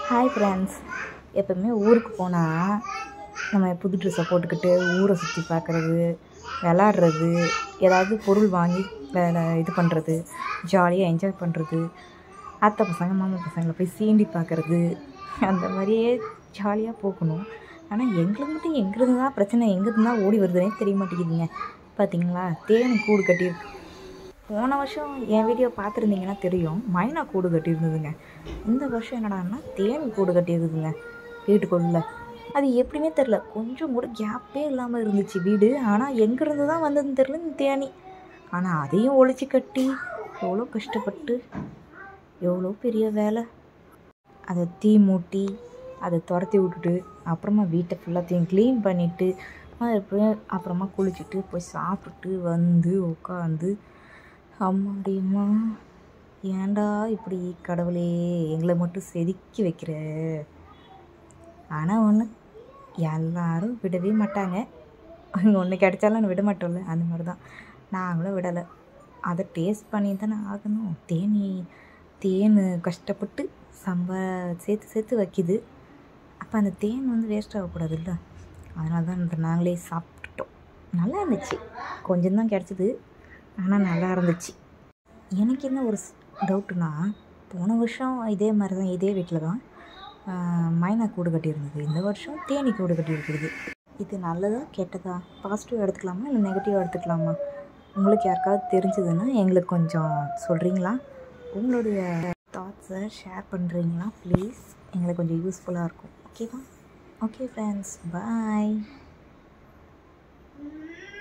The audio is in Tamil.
ஹாய் ஃப்ரெண்ட்ஸ் எப்போவுமே ஊருக்கு போனால் நம்ம புது ட்ரெஸ்ஸை போட்டுக்கிட்டு ஊரை சுற்றி பார்க்குறது விளாட்றது ஏதாவது பொருள் வாங்கி வேலை இது பண்ணுறது ஜாலியாக என்ஜாய் பண்ணுறது அத்தை பசங்க மாமா பசங்களை போய் சீண்டி பார்க்குறது அந்த மாதிரியே ஜாலியாக போகணும் ஆனால் எங்களுக்கு மட்டும் எங்கிருந்து தான் பிரச்சனை எங்கிருந்து தான் ஓடி வருதுன்னே தெரிய மாட்டேங்குதுங்க பார்த்தீங்களா தேனி கூடு கட்டியிருக்கு போன வருஷம் என் வீடியோ பார்த்துருந்தீங்கன்னா தெரியும் மைனா கூடு கட்டியிருந்ததுங்க இந்த வருஷம் என்னடான்னா தேனி கூடு கட்டியிருக்குதுங்க வீட்டுக்குள்ள அது எப்படின்னே தெரில கொஞ்சம் கூட கேப்பே இல்லாமல் இருந்துச்சு வீடு ஆனால் எங்கேருந்து தான் வந்ததுன்னு தெரில இந்த தேனி ஆனால் அதையும் ஒழிச்சு கட்டி எவ்வளோ கஷ்டப்பட்டு எவ்வளோ பெரிய வேலை அதை தீ மூட்டி அதை துரத்தி விட்டுட்டு அப்புறமா வீட்டை ஃபுல்லாத்தையும் க்ளீன் பண்ணிவிட்டு மறுபடியும் அப்புறமா குளிச்சுட்டு போய் சாப்பிட்டு வந்து உட்காந்து அம்மாடியம்மா ஏன்டா இப்படி கடவுளே எங்களை மட்டும் செதுக்கி வைக்கிற ஆனால் ஒன்று எல்லாரும் விடவே மாட்டாங்க ஒன்று கிடைச்சாலும் விட மாட்டோம்ல அந்த மாதிரி தான் நாங்களும் விடலை அதை டேஸ்ட் பண்ணி தானே ஆகணும் தேனி தேன் கஷ்டப்பட்டு சம்ப சேர்த்து சேர்த்து வைக்கிது அப்போ அந்த தேன் வந்து வேஸ்ட் ஆகக்கூடாதுல்ல அதனால தான் இந்த நாங்களே சாப்பிட்டுட்டோம் நல்லா இருந்துச்சு கொஞ்சம் தான் கிடச்சிது ஆனால் நல்லா இருந்துச்சு எனக்கு என்ன ஒரு டவுட்டுனா போன வருஷம் இதே மாதிரி தான் இதே வீட்டில் தான் மைனா கூடு கட்டியிருந்தது இந்த வருஷம் தேனி கூடு கட்டியிருக்குது இது நல்லதா கெட்டதா பாசிட்டிவ் எடுத்துக்கலாமா இல்லை நெகட்டிவாக எடுத்துக்கலாமா உங்களுக்கு யாருக்காவது தெரிஞ்சதுன்னா எங்களுக்கு கொஞ்சம் சொல்கிறீங்களா உங்களுடைய தாட்ஸை ஷேர் பண்ணுறீங்களா ப்ளீஸ் எங்களுக்கு கொஞ்சம் யூஸ்ஃபுல்லாக இருக்கும் ஓகேவா ஓகே ஃப்ரெண்ட்ஸ் பாய்